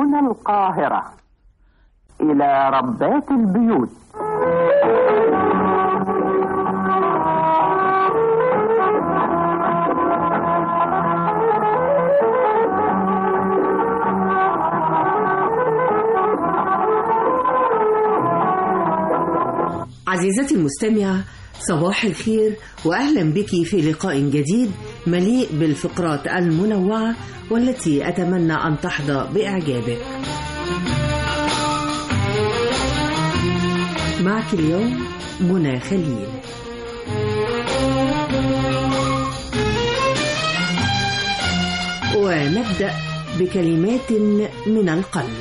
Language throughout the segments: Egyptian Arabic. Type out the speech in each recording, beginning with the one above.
من القاهرة إلى ربات البيوت عزيزتي المستمعة صباح الخير وأهلا بك في لقاء جديد مليء بالفقرات المنوعة والتي أتمنى أن تحظى بإعجابك معك اليوم منى خليل ونبدأ بكلمات من القلب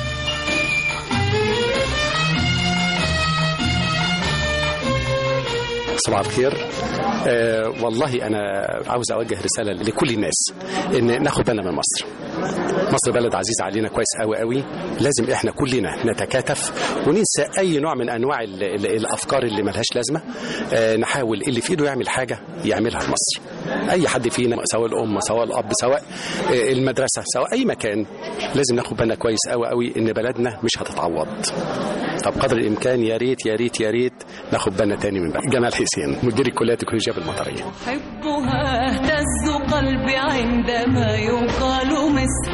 صباح الخير آه والله انا عاوز اوجه رساله لكل الناس ان ناخد بالنا من مصر مصر بلد عزيز علينا كويس قوي قوي لازم احنا كلنا نتكاتف وننسى اي نوع من انواع ال ال الافكار اللي ملهاش لازمه آه نحاول اللي في ايده يعمل حاجه يعملها في مصر اي حد فينا سواء الام سواء الاب سواء آه المدرسه سواء اي مكان لازم ناخد بالنا كويس قوي قوي ان بلدنا مش هتتعوض طب قدر الامكان يا ريت يا ريت يا ريت ناخد بالنا تاني من بلد جمال حسين مدير الكليه التكنولوجيه بالمطريه أحبها اهتز قلبي عندما يقال مصر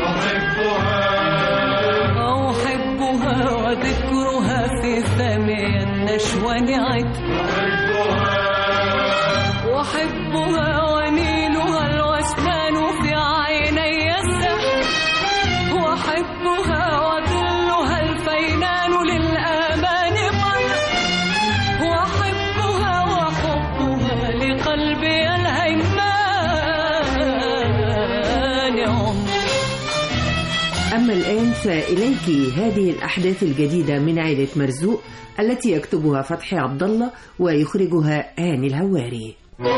أحبها وذكرها في فمي النشوى نعت وأحبها ونيلها الوسخان في عيني السحر وأحبها وظلها الفينان للآمان قدر وأحبها وحبها لقلبي الهيمان عمر أما الآن فإليك هذه الأحداث الجديدة من عائلة مرزوق التي يكتبها فتحي عبد الله ويخرجها هاني الهواري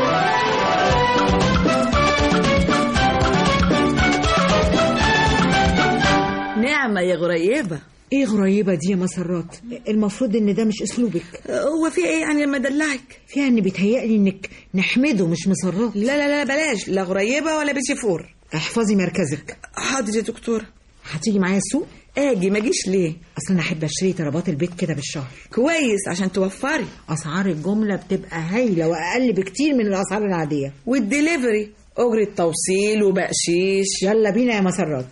نعمة يا غريبة ايه غريبة دي يا مسرات المفروض ان ده مش اسلوبك هو في ايه يعني لما ادلعك فيها ان بيتهيألي انك نحمده مش مسرات لا لا لا بلاش لا غريبة ولا بيسيفور احفظي مركزك حاضر يا دكتورة هتيجي معايا السوق اجي ما اجيش ليه اصل انا احب اشتري طلبات البيت كده بالشهر كويس عشان توفري اسعار الجملة بتبقى هايلة واقل بكتير من الاسعار العادية والدليفري اجرة توصيل وبقشيش يلا بينا يا مسرات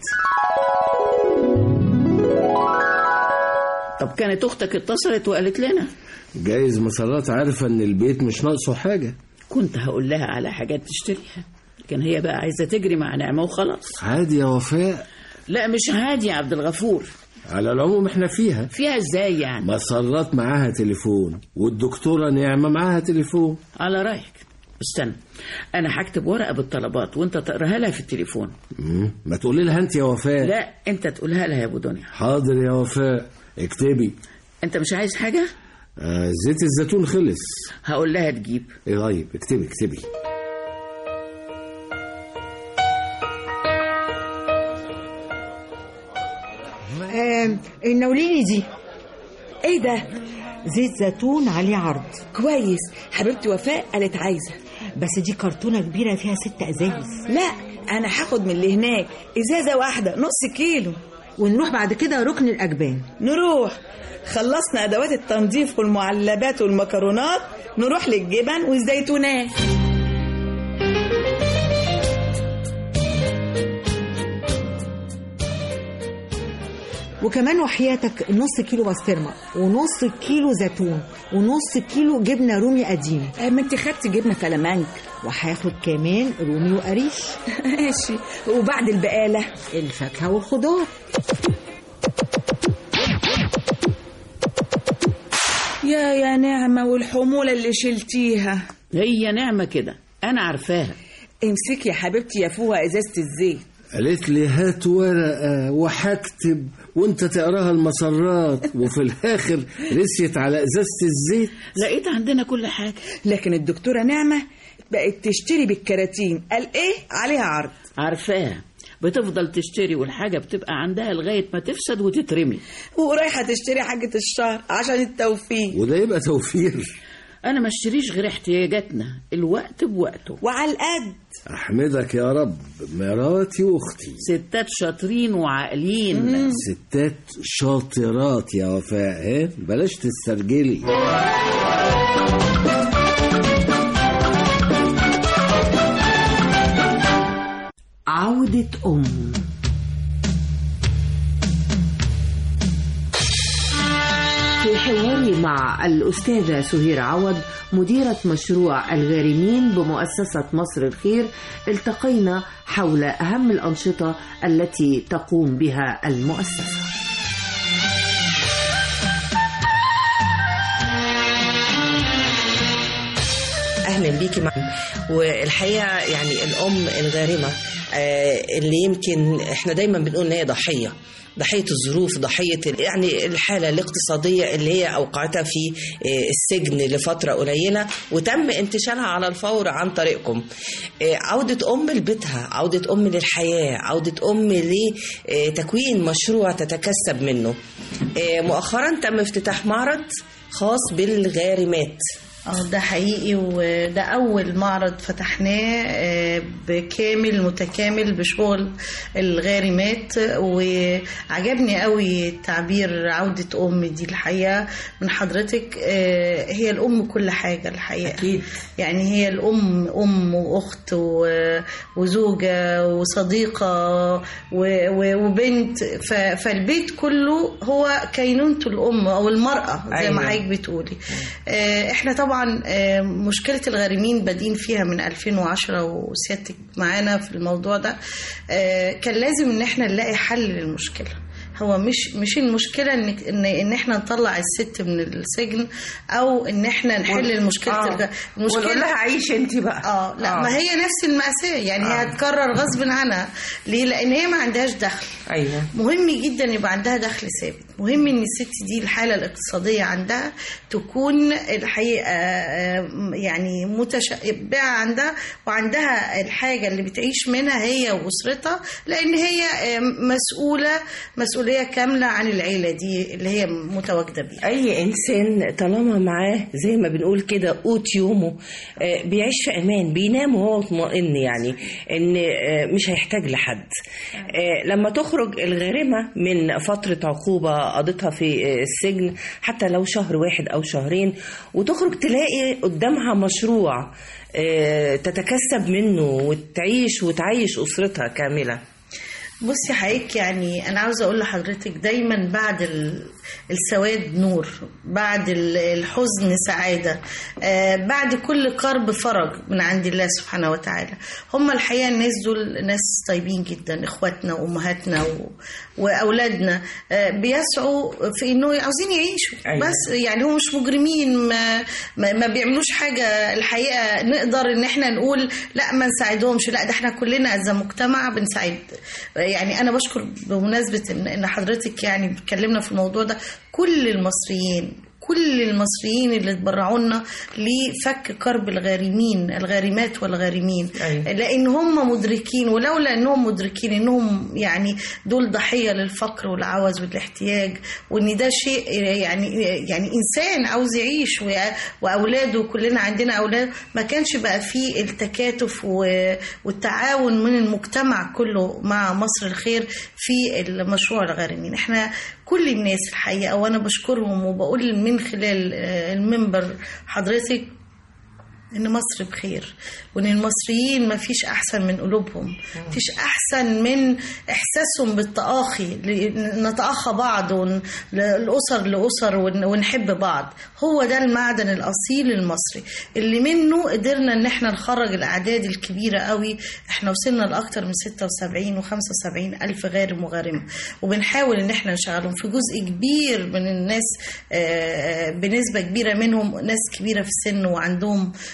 طب كانت اختك اتصلت وقالت لنا جايز مسرات عارفة ان البيت مش ناقصه حاجة كنت هقول لها على حاجات تشتريها لكن هي بقى عايزه تجري مع نعمه وخلاص عادي يا وفاء لا مش عادي يا عبد الغفور على العموم احنا فيها فيها ازاي يعني مسرات معاها تليفون والدكتورة نعمة معاها تليفون على رايك استنى انا هكتب ورقه بالطلبات وانت تقراها لها في التليفون مم. ما تقولي لها انت يا وفاء لا انت تقولها لها يا ابو دنيا حاضر يا وفاء اكتبي انت مش عايز حاجه آه زيت الزيتون خلص هقول لها تجيب ايه طيب اكتبي اكتبي آه ناوليني دي ايه ده زيت زيتون عليه عرض كويس حبيبتي وفاء قالت عايزة بس دي كرتونة كبيرة فيها ست ازايز لا انا هاخد من اللي هناك ازازة واحدة نص كيلو ونروح بعد كده ركن الاجبان نروح خلصنا ادوات التنظيف والمعلبات والمكرونات نروح للجبن والزيتونات وكمان وحياتك نص كيلو بسطرمة ونص كيلو زيتون ونص كيلو جبنة رومي قديم آه، ما انت خدتي جبنة فلامنك وهاخد كمان رومي وقريش ماشي وبعد البقالة الفاكهة والخضار يا يا نعمة والحمولة اللي شلتيها هي نعمه كده انا عارفاها امسكي يا حبيبتي يا فوها ازازة الزيت قالت لي هات ورقة وهكتب وانت تقراها المسرات وفي الاخر رسيت على ازازة الزيت لقيت عندنا كل حاجه لكن الدكتورة نعمة بقت تشتري بالكراتين قال ايه عليها عرض عارفاها بتفضل تشتري والحاجه بتبقى عندها لغايه ما تفسد وتترمي ورايحة تشتري حاجة الشهر عشان التوفير وده يبقى توفير انا ما اشتريش غير احتياجاتنا الوقت بوقته وعلى القد احمدك يا رب مراتي واختي ستات شاطرين وعاقلين ستات شاطرات يا وفاء ها بلاش تسترجلي عودة أم في حواري مع الأستاذة سهير عوض مديرة مشروع الغارمين بمؤسسة مصر الخير التقينا حول أهم الأنشطة التي تقوم بها المؤسسة اهلا بيكي معنا والحقيقه يعني الام الغارمه آه، اللي يمكن احنا دايما بنقول ان هي ضحيه ضحيه الظروف ضحيه ال- يعني الحاله الاقتصاديه اللي هي اوقعتها في آه، السجن لفتره قليله وتم انتشالها على الفور عن طريقكم آه، عوده ام لبيتها عوده ام للحياه عوده ام لتكوين مشروع تتكسب منه آه، مؤخرا تم افتتاح معرض خاص بالغارمات اه ده حقيقي وده أول معرض فتحناه آه، بكامل متكامل بشغل الغارمات وعجبني قوي تعبير عودة أم دي الحقيقة من حضرتك آه، هي الأم كل حاجة الحقيقة أكيد. يعني هي الأم أم وأخت و- وزوجة وصديقة و- و- وبنت ف- فالبيت كله هو كينونته الأم أو المرأة زي أيوة. ما حضرتك بتقولي آه، احنا طبعا آه، مشكلة الغارمين بادئين فيها من 2010 وسيادتك معانا في الموضوع ده آه، كان لازم ان احنا نلاقي حل للمشكلة هو مش مش المشكلة ان ان ان احنا نطلع الست من السجن او ان احنا نحل المشكلة آه. الغ- ونقول لها عيش انت بقى اه لا آه. ما هي نفس المأساة يعني هي آه. هتكرر غصب عنها ليه لان هي ما عندهاش دخل ايوه مهم جدا يبقى عندها دخل ثابت مهم ان الست دي الحاله الاقتصاديه عندها تكون الحقيقه آه، يعني متشبعه عندها وعندها الحاجه اللي بتعيش منها هي واسرتها لان هي آه، مسؤوله مسؤوليه كامله عن العيله دي اللي هي متواجده بيها اي انسان طالما معاه زي ما بنقول كده قوت يومه آه، بيعيش في امان بينام وهو مطمئن يعني ان آه، مش هيحتاج لحد آه، لما تخرج الغارمه من فتره عقوبه قضتها في آه، السجن حتى لو شهر واحد او شهرين وتخرج تلاقي قدامها مشروع آه، تتكسب منه وتعيش وتعيش اسرتها كامله بصي حضرتك يعني انا عاوزه اقول لحضرتك دايما بعد ال- السواد نور بعد ال- الحزن سعاده آه بعد كل كرب فرج من عند الله سبحانه وتعالى هم الحقيقه الناس دول ناس طيبين جدا اخواتنا وامهاتنا و... واولادنا آه بيسعوا في انه عاوزين يعيشوا أيوة. بس يعني هم مش مجرمين ما, ما, ما بيعملوش حاجه الحقيقه نقدر ان احنا نقول لا ما نساعدهمش لا ده احنا كلنا از مجتمع بنساعد يعني انا بشكر بمناسبه ان ان حضرتك يعني بتكلمنا في الموضوع ده كل المصريين كل المصريين اللي اتبرعوا لنا لفك كرب الغارمين الغارمات والغارمين أيوة. لان هم مدركين ولولا انهم مدركين انهم يعني دول ضحيه للفقر والعوز والاحتياج وان ده شيء يعني يعني انسان عاوز يعيش و- واولاده كلنا عندنا اولاد ما كانش بقى فيه التكاتف و- والتعاون من المجتمع كله مع مصر الخير في المشروع الغارمين احنا كل الناس الحقيقه وانا بشكرهم وبقول من خلال آه، المنبر حضرتك ان مصر بخير وان المصريين ما فيش احسن من قلوبهم فيش احسن من احساسهم بالتآخي ل- نتأخى بعض ون... ل- الاسر لاسر ون... ونحب بعض هو ده المعدن الاصيل المصري اللي منه قدرنا ان احنا نخرج الاعداد الكبيره قوي احنا وصلنا لاكثر من 76 و75 الف غارم وغارمه وبنحاول ان احنا نشغلهم في جزء كبير من الناس آه، بنسبه كبيره منهم ناس كبيره في السن وعندهم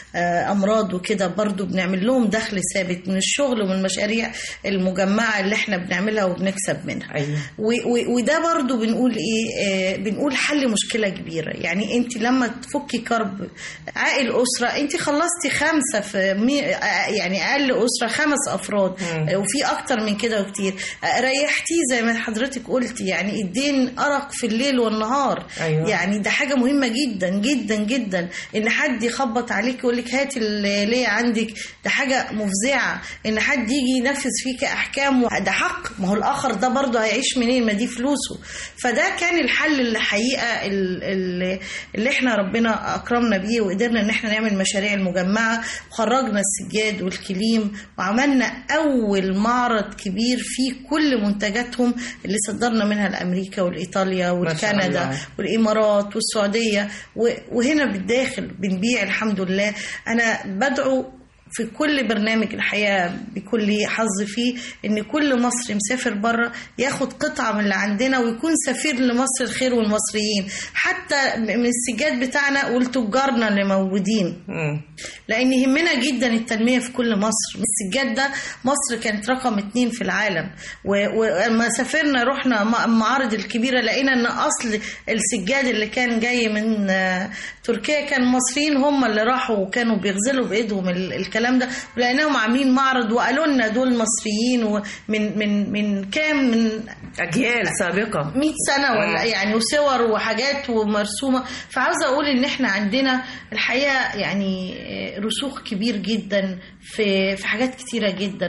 آه، امراض وكده برضو بنعمل لهم دخل ثابت من الشغل ومن المشاريع المجمعه اللي احنا بنعملها وبنكسب منها أيوة. و- و- وده برضو بنقول ايه آه، بنقول حل مشكله كبيره يعني انت لما تفكي كرب عائل اسره انت خلصتي خمسه في مي آه، يعني اقل اسره خمس افراد آه، وفي اكتر من كده وكتير آه، ريحتيه زي ما حضرتك قلتي يعني الدين ارق في الليل والنهار أيوة. يعني ده حاجه مهمه جدا جدا جدا ان حد يخبط عليك يقول لك هاتي اللي ليه عندك ده حاجه مفزعه ان حد يجي ينفذ فيك احكام ده حق ما هو الاخر ده برضه هيعيش منين ما دي فلوسه فده كان الحل الحقيقه ال- ال- اللي احنا ربنا اكرمنا بيه وقدرنا ان احنا نعمل مشاريع المجمعه وخرجنا السجاد والكليم وعملنا اول معرض كبير فيه كل منتجاتهم اللي صدرنا منها لامريكا والايطاليا ما شاء والكندا الله. والامارات والسعوديه و- وهنا بالداخل بنبيع الحمد لله انا بدعو في كل برنامج الحياة بكل حظ فيه ان كل مصري مسافر بره ياخد قطعة من اللي عندنا ويكون سفير لمصر الخير والمصريين حتى من السجاد بتاعنا ولتجارنا اللي موجودين لان يهمنا جدا التنميه في كل مصر السجاد ده مصر كانت رقم اتنين في العالم و- ولما سافرنا رحنا م- المعارض الكبيره لقينا ان اصل السجاد اللي كان جاي من آه، تركيا كان المصريين هم اللي راحوا وكانوا بيغزلوا بايدهم ال- الكلام ده ولقيناهم عاملين معرض وقالوا لنا دول مصريين ومن من من كام من اجيال سابقه 100 سنه ولا يعني وصور وحاجات ومرسومه فعاوزه اقول ان احنا عندنا الحقيقه يعني رسوخ كبير جدا في في حاجات كتيره جدا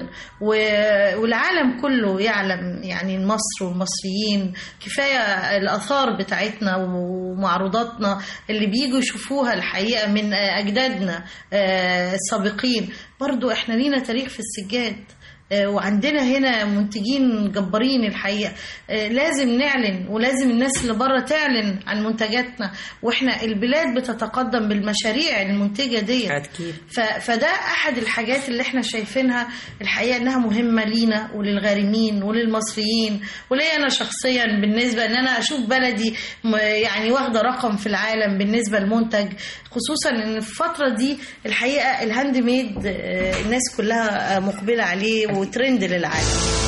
و- والعالم كله يعلم يعني مصر والمصريين كفايه الاثار بتاعتنا ومعروضاتنا اللي بيجوا يشوفوها الحقيقه من اجدادنا آه، السابقين برضو احنا لينا تاريخ في السجاد آه، وعندنا هنا منتجين جبارين الحقيقه آه، لازم نعلن ولازم الناس اللي بره تعلن عن منتجاتنا واحنا البلاد بتتقدم بالمشاريع المنتجه دي أكيد. ف- فده احد الحاجات اللي احنا شايفينها الحقيقه انها مهمه لينا وللغارمين وللمصريين وليا انا شخصيا بالنسبه ان انا اشوف بلدي م- يعني واخده رقم في العالم بالنسبه للمنتج خصوصا ان في الفتره دي الحقيقه الهاند ميد آه، الناس كلها آه، مقبله عليه وترند للعالم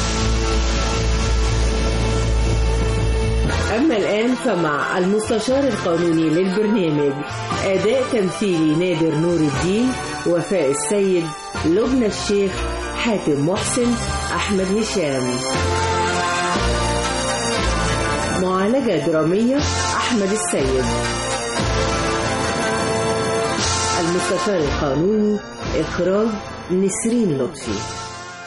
أما الآن فمع المستشار القانوني للبرنامج أداء تمثيلي نادر نور الدين وفاء السيد لبنى الشيخ حاتم محسن أحمد هشام معالجة درامية أحمد السيد المستشار القانوني إخراج نسرين لطفي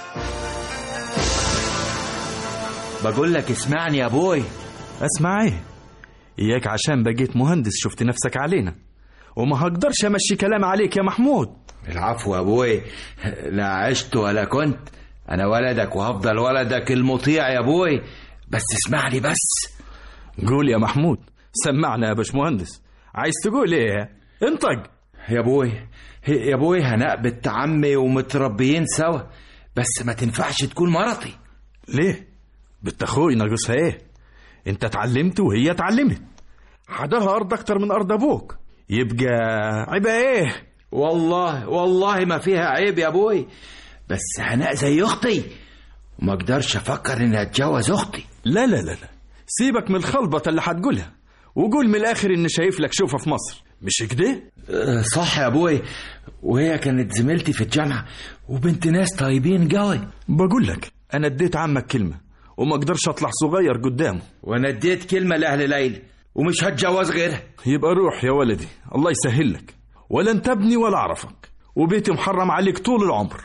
بقول لك اسمعني يا ابوي اسمع ايه اياك عشان بقيت مهندس شفت نفسك علينا وما هقدرش امشي كلام عليك يا محمود العفو يا ابوي لا عشت ولا كنت انا ولدك وهفضل ولدك المطيع يا ابوي بس اسمعني بس قول يا محمود سمعنا يا باشمهندس عايز تقول ايه انطق يا ابوي يا ابوي هناء بنت عمي ومتربيين سوا بس ما تنفعش تكون مرتي ليه بنت اخوي ناقصها ايه انت اتعلمت وهي اتعلمت حداها ارض اكتر من ارض ابوك يبقى عيبها ايه والله والله ما فيها عيب يا ابوي بس هناء زي اختي وما اقدرش افكر اني اتجوز اختي لا لا لا لا سيبك من الخلبطه اللي هتقولها وقول من الاخر ان شايف لك شوفه في مصر مش كده أه، صح يا ابوي وهي كانت زميلتي في الجامعه وبنت ناس طيبين قوي بقول لك انا اديت عمك كلمه وما اقدرش اطلع صغير قدامه وانا اديت كلمه لاهل ليلى ومش هتجوز غيرها يبقى روح يا ولدي الله يسهل لك ولا انت ابني ولا اعرفك وبيتي محرم عليك طول العمر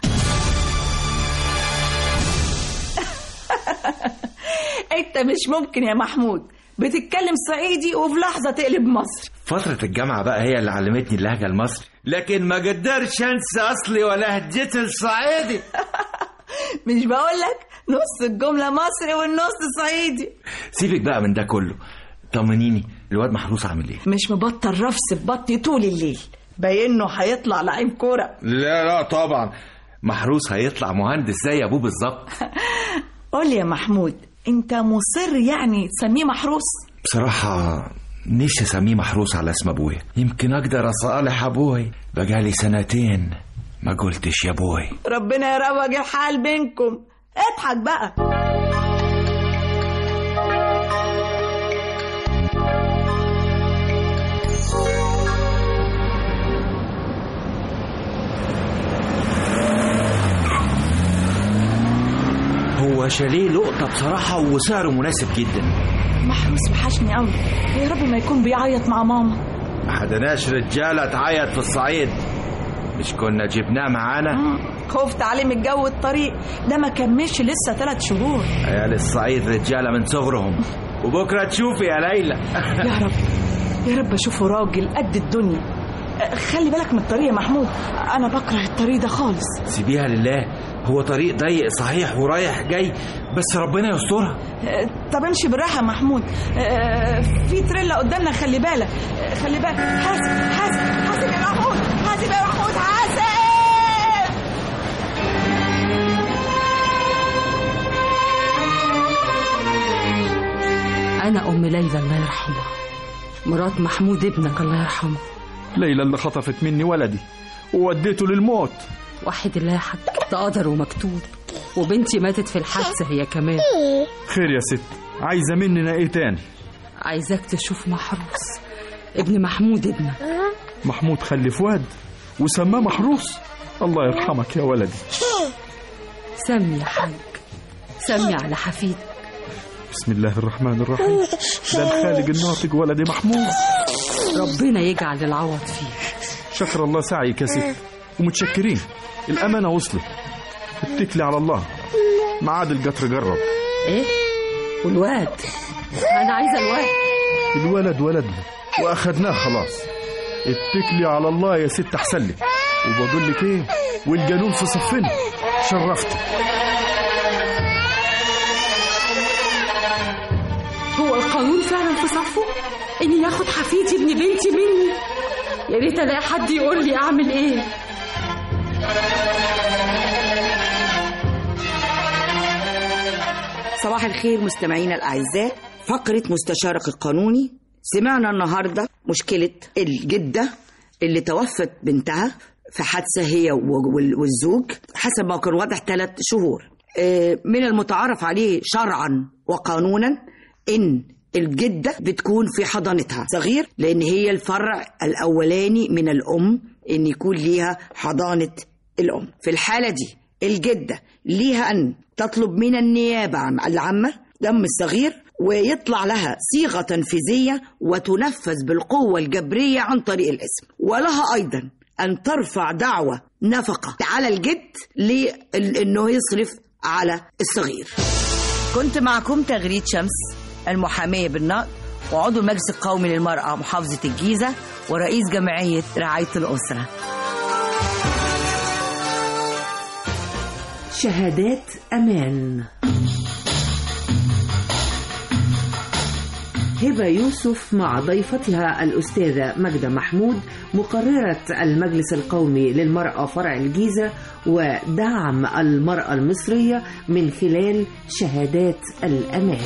انت مش ممكن يا محمود بتتكلم صعيدي وفي لحظة تقلب مصر فترة الجامعة بقى هي اللي علمتني اللهجة المصري لكن ما قدرش انسى اصلي ولا هجتي الصعيدي مش بقولك نص الجملة مصري والنص صعيدي سيبك بقى من ده كله طمنيني الواد محروس عامل ايه مش مبطل رفس في بطني طول الليل باينه هيطلع لعيب كورة لا لا طبعا محروس هيطلع مهندس زي ابوه بالظبط قول لي يا محمود انت مصر يعني تسميه محروس بصراحة نفسي اسميه محروس على اسم ابوي يمكن اقدر اصالح ابوي بقالي سنتين ما قلتش يا ابوي ربنا يروج الحال بينكم اضحك بقى هو شاليه لقطة بصراحة وسعره مناسب جدا محروس وحشني قوي يا رب ما يكون بيعيط مع ماما ما حدناش رجالة تعيط في الصعيد مش كنا جبناه معانا خفت عليه من الجو الطريق ده ما كملش لسه ثلاث شهور عيال الصعيد رجالة من صغرهم وبكرة تشوفي يا ليلى يا رب يا رب اشوفه راجل قد الدنيا أه، خلي بالك من الطريق يا محمود انا بكره الطريق ده خالص سيبيها لله هو طريق ضيق صحيح ورايح جاي بس ربنا يسترها أه، طب امشي بالراحه يا محمود أه، في تريلا قدامنا خلي بالك أه، خلي بالك حاسب حاسب حاسب يا محمود حاسب يا محمود حاسب أنا أم ليلى الله يرحمها مرات محمود ابنك الله يرحمه ليلى اللي خطفت مني ولدي ووديته للموت وحد الله يا حاج ده قدر ومكتوب وبنتي ماتت في الحادثة هي كمان خير يا ست عايزة مننا ايه تاني عايزاك تشوف محروس ابن محمود ابنك محمود خلف واد وسماه محروس الله يرحمك يا ولدي سمي يا حاج سمي على حفيدك بسم الله الرحمن الرحيم ده الخالق الناطق ولدي محمود ربنا يجعل العوض فيه شكر الله سعيك يا ست ومتشكرين الأمانة وصلت اتكلي على الله معاد القطر جرب ايه والواد انا عايزه الواد الولد ولدنا واخدناه خلاص اتكلي على الله يا ست احسن لك وبقول لك ايه والجنون في صفنا شرفتك هو القانون فعلا في صفه اني ياخد حفيدي ابن بنتي مني يا ريت الاقي حد يقول لي اعمل ايه صباح الخير مستمعينا الأعزاء فقرة مستشارك القانوني سمعنا النهاردة مشكلة الجدة اللي توفت بنتها في حادثة هي وال- والزوج حسب ما كان واضح ثلاث شهور آه، من المتعارف عليه شرعا وقانونا إن الجدة بتكون في حضانتها صغير لأن هي الفرع الأولاني من الأم إن يكون ليها حضانة الأم في الحالة دي الجدة ليها أن تطلب من النيابة عن العامة دم الصغير ويطلع لها صيغة تنفيذية وتنفذ بالقوة الجبرية عن طريق الاسم ولها أيضا أن ترفع دعوة نفقة على الجد لأنه يصرف على الصغير كنت معكم تغريد شمس المحامية بالنقد وعضو المجلس القومي للمرأة محافظة الجيزة ورئيس جمعية رعاية الأسرة شهادات أمان هبة يوسف مع ضيفتها الأستاذة مجدة محمود مقررة المجلس القومي للمرأة فرع الجيزة ودعم المرأة المصرية من خلال شهادات الأمان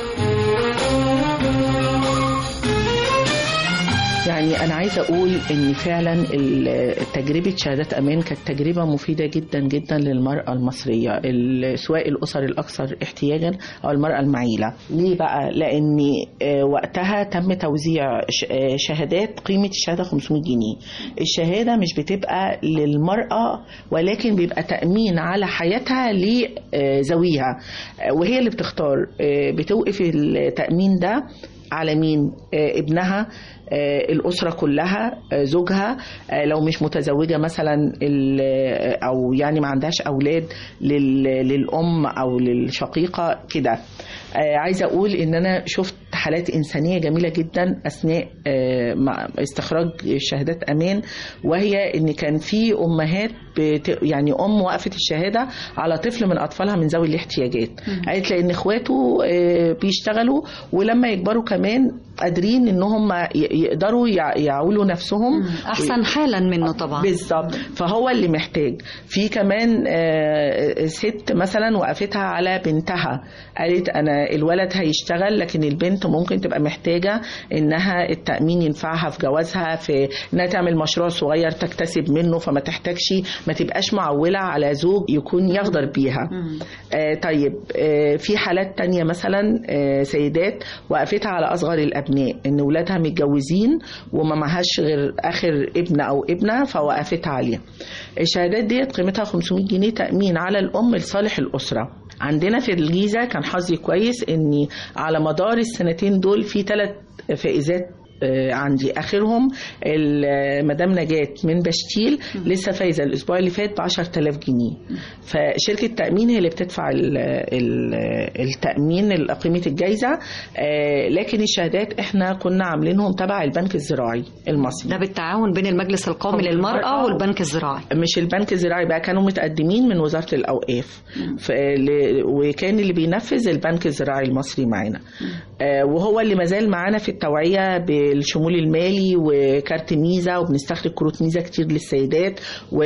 يعني أنا عايزة أقول إن فعلا ال- تجربة شهادات أمان كانت تجربة مفيدة جدا جدا للمرأة المصرية ال- سواء الأسر الأكثر احتياجا أو المرأة المعيلة ليه بقى؟ لأن آه، وقتها تم توزيع ش- آه، شهادات قيمة الشهادة 500 جنيه الشهادة مش بتبقى للمرأة ولكن بيبقى تأمين على حياتها لذويها آه، وهي اللي بتختار آه، بتوقف التأمين ده على مين آه، ابنها آه، الأسرة كلها آه، زوجها آه، لو مش متزوجة مثلا ال- آه، أو يعني ما عندهاش أولاد لل- للأم أو للشقيقة كده آه، عايزة أقول إن أنا شفت حالات إنسانية جميلة جدا أثناء آه، مع استخراج شهادات أمان وهي إن كان في أمهات بت... يعني ام وقفت الشهاده على طفل من اطفالها من ذوي الاحتياجات قالت لان اخواته آه، بيشتغلوا ولما يكبروا كمان قادرين ان هم ي- يقدروا يع- يعولوا نفسهم احسن حالا منه طبعا بالظبط فهو اللي محتاج في كمان آه، ست مثلا وقفتها على بنتها قالت انا الولد هيشتغل لكن البنت ممكن تبقى محتاجه انها التامين ينفعها في جوازها في انها تعمل مشروع صغير تكتسب منه فما تحتاجش ما تبقاش معوله على زوج يكون يقدر بيها آه طيب آه في حالات تانية مثلا آه سيدات وقفتها على اصغر الابناء ان ولادها متجوزين وما معهاش غير اخر ابن او ابنه فوقفتها عليها الشهادات ديت قيمتها 500 جنيه تامين على الام لصالح الاسره عندنا في الجيزه كان حظي كويس اني على مدار السنتين دول في ثلاث فائزات آه، عندي اخرهم ال- مدام نجاة من بشتيل لسه فايزه الاسبوع اللي فات ب 10000 جنيه فشركه تامين هي اللي بتدفع ال- ال- التامين قيمه الجائزه آه، لكن الشهادات احنا كنا عاملينهم تبع البنك الزراعي المصري ده بالتعاون بين المجلس القومي للمرأة والبنك الزراعي مش البنك الزراعي بقى كانوا متقدمين من وزارة الأوقاف ف- ل- وكان اللي بينفذ البنك الزراعي المصري معانا آه، وهو اللي مازال معانا في التوعية بالشمول المالي وكارت ميزة وبنستخرج كروت ميزة كتير للسيدات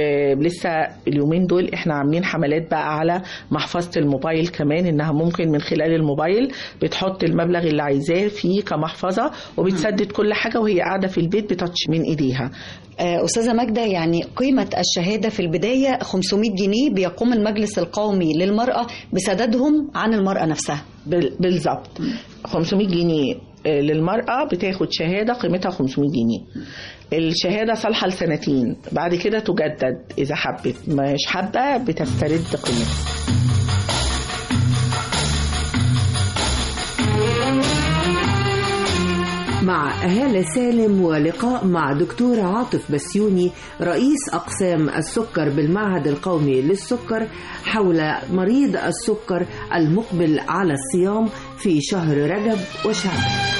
ولسه اليومين دول احنا عاملين حملات بقى على محفظة الموبايل كمان انها ممكن من خلال الموبايل بتحط المبلغ اللي عايزاه فيه كمحفظة وبتسدد كل حاجة وهي قاعدة في البيت بتاتش من ايديها آه، أستاذة ماجدة يعني قيمة الشهادة في البداية 500 جنيه بيقوم المجلس القومي للمرأة بسدادهم عن المرأة نفسها بال- بالظبط 500 جنيه آه، للمرأة بتاخد شهادة قيمتها 500 جنيه الشهادة صالحة لسنتين بعد كده تجدد إذا حبت مش حابة بتسترد قيمتها مع هالة سالم ولقاء مع دكتور عاطف بسيوني رئيس أقسام السكر بالمعهد القومي للسكر حول مريض السكر المقبل على الصيام في شهر رجب وشعبان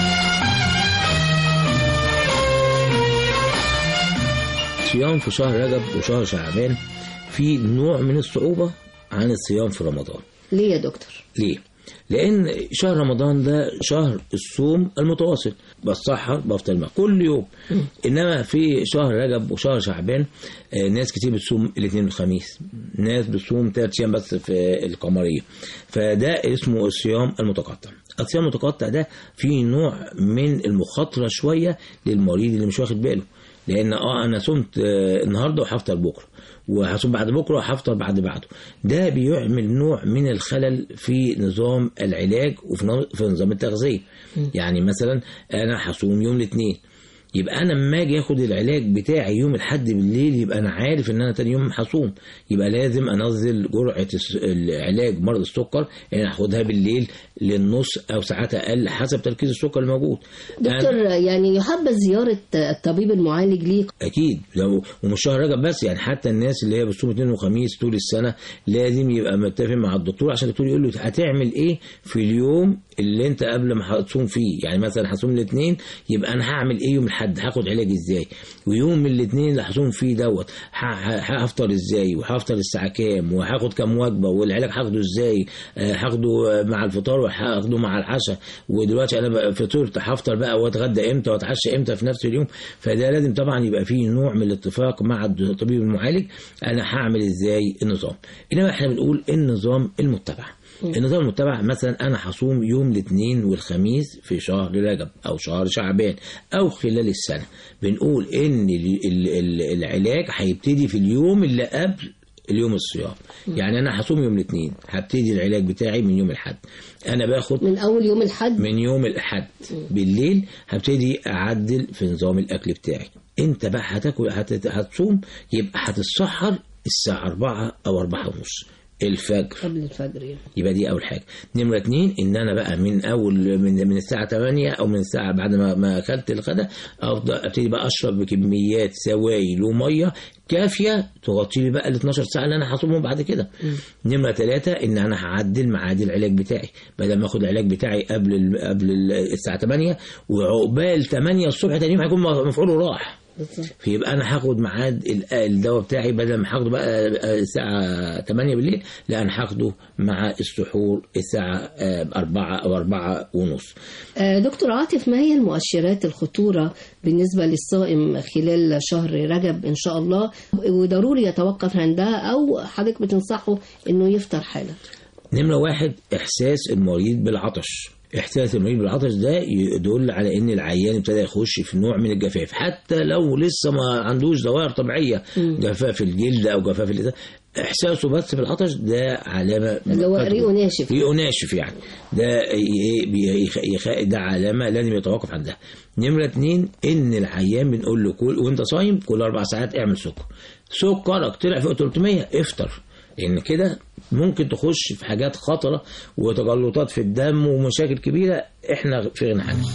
صيام في شهر رجب وشهر شعبان في نوع من الصعوبة عن الصيام في رمضان ليه يا دكتور؟ ليه؟ لأن شهر رمضان ده شهر الصوم المتواصل بتسحر بفطر مع كل يوم إنما في شهر رجب وشهر شعبان آه، ناس كتير بتصوم الاثنين والخميس ناس بتصوم ثلاث أيام بس في القمرية فده اسمه الصيام المتقطع الصيام المتقطع ده فيه نوع من المخاطرة شوية للمريض اللي مش واخد باله لان اه انا صمت آه، النهارده وهفطر بكره وهصوم بعد بكره وهفطر بعد بعده ده بيعمل نوع من الخلل في نظام العلاج وفي نظام- في نظام التغذيه يعني مثلا انا هصوم يوم الاثنين يبقى انا لما اجي اخد العلاج بتاعي يوم الاحد بالليل يبقى انا عارف ان انا تاني يوم هصوم يبقى لازم انزل جرعه الس- العلاج مرض السكر ان انا هاخدها بالليل للنص او ساعات اقل حسب تركيز السكر الموجود دكتور يعني يحبذ زيارة الطبيب المعالج ليه اكيد لو ومش شهر رجب بس يعني حتى الناس اللي هي بتصوم اثنين وخميس طول السنه لازم يبقى متفق مع الدكتور عشان الدكتور يقول له هتعمل ايه في اليوم اللي انت قبل ما هتصوم فيه يعني مثلا هصوم الاثنين يبقى انا هعمل ايه يوم الاحد هاخد علاج ازاي ويوم الاثنين اللي هصوم فيه دوت ه- ه- هفطر ازاي وهفطر الساعه كام وهاخد كام وجبه والعلاج هاخده ازاي آه، هاخده مع الفطار وهاخده مع العشاء ودلوقتي انا بقى فطرت هفطر بقى واتغدى امتى واتعشى امتى في نفس اليوم فده لازم طبعا يبقى فيه نوع من الاتفاق مع الطبيب المعالج انا هعمل ازاي النظام انما احنا بنقول النظام المتبع النظام المتبع مثلا انا هصوم يوم الاثنين والخميس في شهر رجب او شهر شعبان او خلال السنه بنقول ان ال- ال- ال- العلاج هيبتدي في اليوم اللي قبل اليوم الصيام يعني انا هصوم يوم الاثنين هبتدي العلاج بتاعي من يوم الاحد انا باخد من اول يوم الحد من يوم الاحد بالليل هبتدي اعدل في نظام الاكل بتاعي انت بقى هتاكل هت- هتصوم يبقى هتتسحر الساعه 4 او 4 ونص الفجر قبل الفجر يعني. يبقى دي اول حاجه نمره اتنين ان انا بقى من اول من, من الساعه 8 او من الساعه بعد ما ما اكلت الغداء افضل ابتدي بقى اشرب بكميات سوائل وميه كافيه تغطي لي بقى ال 12 ساعه اللي انا هصومهم بعد كده نمره ثلاثة ان انا هعدل ميعاد العلاج بتاعي بدل ما اخد العلاج بتاعي قبل ال قبل ال- الساعه 8 وعقبال 8 الصبح تاني يوم هيكون مفعوله راح فيبقى انا هاخد ميعاد ال- الدواء بتاعي بدل ما هاخده بقى الساعه 8 بالليل لا انا هاخده مع السحور الساعه 4 او 4 ونص آه، دكتور عاطف ما هي المؤشرات الخطورة بالنسبة للصائم خلال شهر رجب إن شاء الله وضروري يتوقف عندها أو حضرتك بتنصحه إنه يفطر حالا نمرة واحد إحساس المريض بالعطش إحساس المريض بالعطش ده يدل على إن العيان ابتدى يخش في نوع من الجفاف حتى لو لسه ما عندوش ظواهر طبيعية جفاف الجلد أو جفاف اللسان إحساسه بس بالعطش ده علامة اللي هو ريقه ناشف ريقه ناشف يعني ده ي- بي- يخ- يخ- ده علامة لازم يتوقف عندها نمرة اتنين إن العيان بنقول له كل وأنت صايم كل أربع ساعات اعمل سكر سكرك طلع فوق 300 افطر لان كده ممكن تخش في حاجات خطره وتجلطات في الدم ومشاكل كبيره احنا في غنى عنها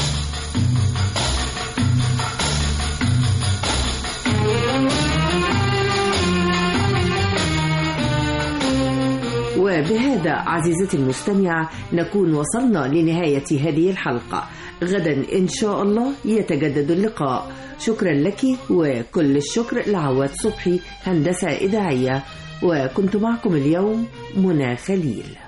وبهذا عزيزتي المستمعة نكون وصلنا لنهاية هذه الحلقة غدا إن شاء الله يتجدد اللقاء شكرا لك وكل الشكر لعواد صبحي هندسة إذاعية وكنت معكم اليوم منى خليل